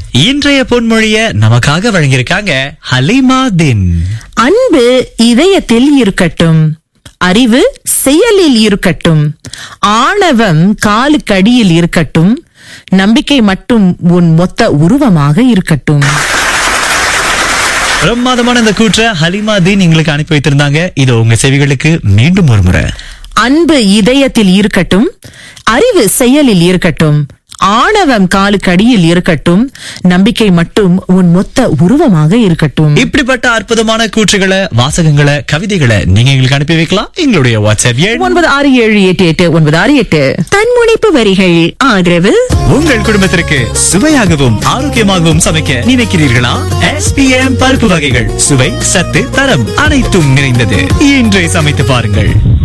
இன்றைய பொன்மொழிய நமக்காக வழங்கியிருக்காங்க ஹலிமா தின் அன்பு இதயத்தில் இருக்கட்டும் அறிவு செயலில் இருக்கட்டும் ஆணவம் காலுக்கடியில் இருக்கட்டும் நம்பிக்கை மட்டும் உன் மொத்த உருவமாக இருக்கட்டும் பிரமாதமான இந்த கூற்ற ஹலிமா தீன் எங்களுக்கு அனுப்பி வைத்திருந்தாங்க இது உங்க செவிகளுக்கு மீண்டும் ஒரு முறை அன்பு இதயத்தில் இருக்கட்டும் அறிவு செயலில் இருக்கட்டும் ஆணவம் காலுக்கடியில் இருக்கட்டும் நம்பிக்கை மட்டும் உன் மொத்த உருவமாக இருக்கட்டும் இப்படிப்பட்ட அற்புதமான கூற்றுகளை வாசகங்களை கவிதைகளை நீங்க எங்களுக்கு அனுப்பி வைக்கலாம் எங்களுடைய வாட்ஸ்அப் எண் ஒன்பது ஆறு ஏழு எட்டு எட்டு ஒன்பது ஆறு எட்டு தன்முனைப்பு வரிகள் ஆதரவு உங்கள் குடும்பத்திற்கு சுவையாகவும் ஆரோக்கியமாகவும் சமைக்க நினைக்கிறீர்களா எஸ்பிஎம் பருப்பு வகைகள் சுவை சத்து தரம் அனைத்தும் நிறைந்தது இன்றை சமைத்து பாருங்கள்